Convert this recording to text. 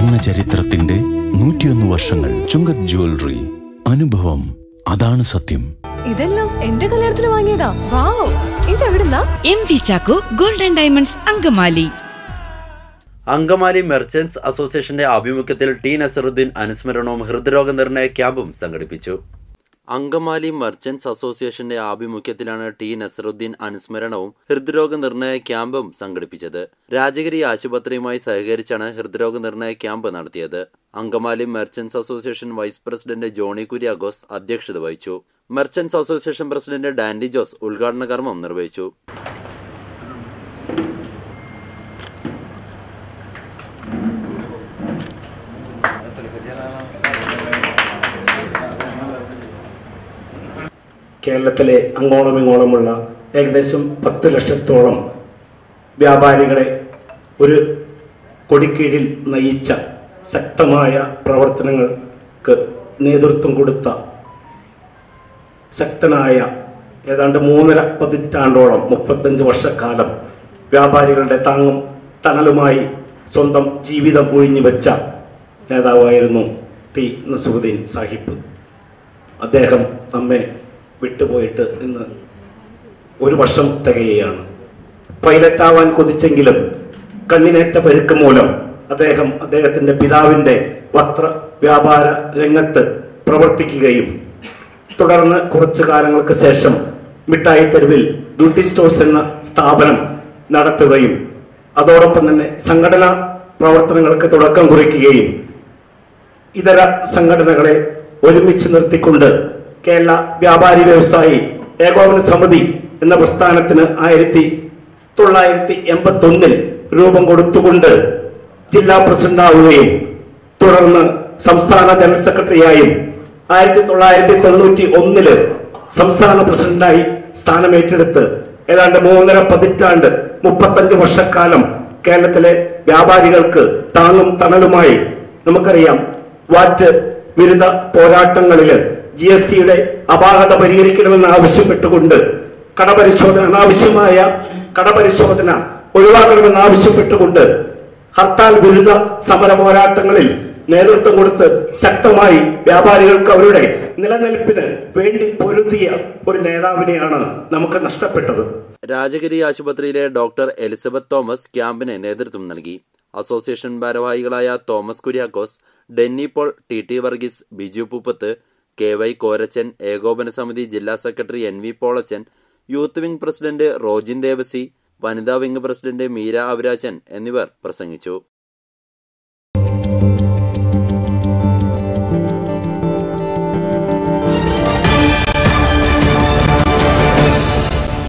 സ്വർണ്ണ ചരിത്രത്തിന്റെ നൂറ്റിയൊന്ന് വർഷങ്ങൾ ചുങ്കത് ജ്വല്ലറി അനുഭവം അതാണ് സത്യം ഇതെല്ലാം എന്റെ കല്യാണത്തിന് വാങ്ങിയതാ വാവ് ഇതെവിടുന്നാ M V Chacko golden diamonds Angamaly Angamaly merchants അസോസിയേഷന്റെ ആഭിമുഖ്യത്തിൽ ടി നസറുദ്ദീൻ അനുസ്മരണവും ഹൃദ്രോഗ നിർണയ ക്യാമ്പും സംഘടിപ്പിച്ചു അങ്കമാലി മെർച്ചന്റ്സ് അസോസിയേഷന്റെ ആഭിമുഖ്യത്തിലാണ് ടി നസറുദ്ദീൻ അനുസ്മരണവും ഹൃദ്രോഗ നിർണയ ക്യാമ്പും സംഘടിപ്പിച്ചത് രാജഗിരി ആശുപത്രിയുമായി സഹകരിച്ചാണ് ഹൃദ്രോഗ നിർണയ ക്യാമ്പ് നടത്തിയത് Angamaly merchants association vice president Johny Kuriakose അധ്യക്ഷത വഹിച്ചു merchants association president Dandy Jose ഉദ്ഘാടന കർമ്മം നിർവഹിച്ചു കേരളത്തിലെ അങ്ങോളം ഇങ്ങോളമുള്ള ഏകദേശം പത്ത് ലക്ഷത്തോളം വ്യാപാരികളെ ഒരു കൊടിക്കീഴിൽ നയിച്ച ശക്തമായ പ്രവർത്തനങ്ങൾക്ക് നേതൃത്വം കൊടുത്ത ശക്തനായ ഏതാണ്ട് മൂന്നര പതിറ്റാണ്ടോളം മുപ്പത്തഞ്ച് വർഷക്കാലം വ്യാപാരികളുടെ താങ്ങും തണലുമായി സ്വന്തം ജീവിതം ഒഴിഞ്ഞു വെച്ച നേതാവായിരുന്നു ടി നസുദ്ദീൻ സാഹിബ് അദ്ദേഹം നമ്മെ വിട്ടുപോയിട്ട് ഇന്ന് ഒരു വർഷം തികയുകയാണ് പൈലറ്റാവാൻ കൊതിച്ചെങ്കിലും കണ്ണിനേറ്റ പരുക്ക് മൂലം അദ്ദേഹം അദ്ദേഹത്തിൻ്റെ പിതാവിൻ്റെ വസ്ത്ര വ്യാപാര രംഗത്ത് പ്രവർത്തിക്കുകയും തുടർന്ന് കുറച്ചു കാലങ്ങൾക്ക് ശേഷം മിഠായി തെരുവിൽ ഡ്യൂട്ടി സ്റ്റോഴ്സ് എന്ന സ്ഥാപനം നടത്തുകയും അതോടൊപ്പം തന്നെ സംഘടനാ പ്രവർത്തനങ്ങൾക്ക് തുടക്കം കുറിക്കുകയും ഇതര സംഘടനകളെ ഒരുമിച്ച് നിർത്തിക്കൊണ്ട് കേരള വ്യാപാരി വ്യവസായി ഏകോപന സമിതി എന്ന പ്രസ്ഥാനത്തിന് ആയിരത്തി തൊള്ളായിരത്തി എൺപത്തി ഒന്നിൽ രൂപം കൊടുത്തുകൊണ്ട് ജില്ലാ പ്രസിഡന്റാവുകയും തുടർന്ന് സംസ്ഥാന ജനറൽ സെക്രട്ടറിയായും ആയിരത്തി തൊള്ളായിരത്തി തൊണ്ണൂറ്റി ഒന്നില് സംസ്ഥാന പ്രസിഡന്റായി സ്ഥാനമേറ്റെടുത്ത് ഏതാണ്ട് മൂന്നര പതിറ്റാണ്ട് മുപ്പത്തഞ്ച് വർഷക്കാലം കേരളത്തിലെ വ്യാപാരികൾക്ക് താങ്ങും തണലുമായി നമുക്കറിയാം വാറ്റ് വിരുദ്ധ പോരാട്ടങ്ങളിൽ ജി എസ് ടിയുടെ അപാകത പരിഹരിക്കണമെന്ന് ആവശ്യപ്പെട്ടുകൊണ്ട് കടപരിശോധന അനാവശ്യമായ കടപരിശോധന ഒഴിവാക്കണമെന്ന് ആവശ്യപ്പെട്ടുകൊണ്ട് ഹർത്താൽ വിരുദ്ധ സമര പോരാട്ടങ്ങളിൽ നേതൃത്വം കൊടുത്ത് ശക്തമായി വ്യാപാരികൾക്ക് അവരുടെ നിലനിൽപ്പിന് വേണ്ടി പൊരുതിയ ഒരു നേതാവിനെയാണ് നമുക്ക് നഷ്ടപ്പെട്ടത് രാജഗിരി ആശുപത്രിയിലെ ഡോക്ടർ എലിസബത്ത് തോമസ് ക്യാമ്പിന് നേതൃത്വം നൽകി അസോസിയേഷൻ ഭാരവാഹികളായ Thomas Kuriakose Denny Paul T T Varghese Biju Pooppath K Y Koracchan ഏകോപന സമിതി ജില്ലാ secretary N V Polachan youth wing president Rojin Devasi വനിതാ വിംഗ് പ്രസിഡന്റ് മീര അവരാജൻ എന്നിവർ പ്രസംഗിച്ചു